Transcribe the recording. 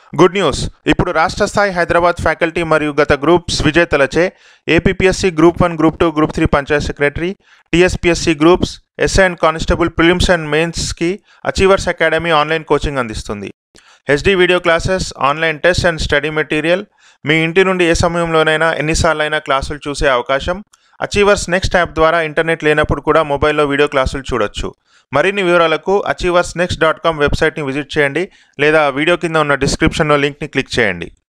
good news ఇప్పుడు రాష్ట్ర స్థాయి హైదరాబాద్ ఫ్యాకల్టీ మరియు గత గ్రూప్స్ విజేతలచే APSC group one group two group three panchayat secretary TSPSC groups SI and constable prelims and మెయిన్స్కి అచీవర్స్ అకాడమీ ఆన్లైన్ కోచింగ్ అందిస్తుంది HD video classes online test and study material మీ ఇంటి నుండి ఏ సమయంలోనైనా ఎన్నిసార్లైనా క్లాసులు చూసే అవకాశం అచీవర్స్ నెక్స్ట్ యాప్ ద్వారా ఇంటర్నెట్ లేనప్పుడు కూడా మొబైల్లో వీడియో క్లాసులు చూడొచ్చు మరిన్ని వివరాలకు అచీవర్స్ నెక్స్ట్ డాట్ కామ్ వెబ్సైట్ని విజిట్ చేయండి లేదా వీడియో కింద ఉన్న డిస్క్రిప్షన్లో లింక్ని క్లిక్ చేయండి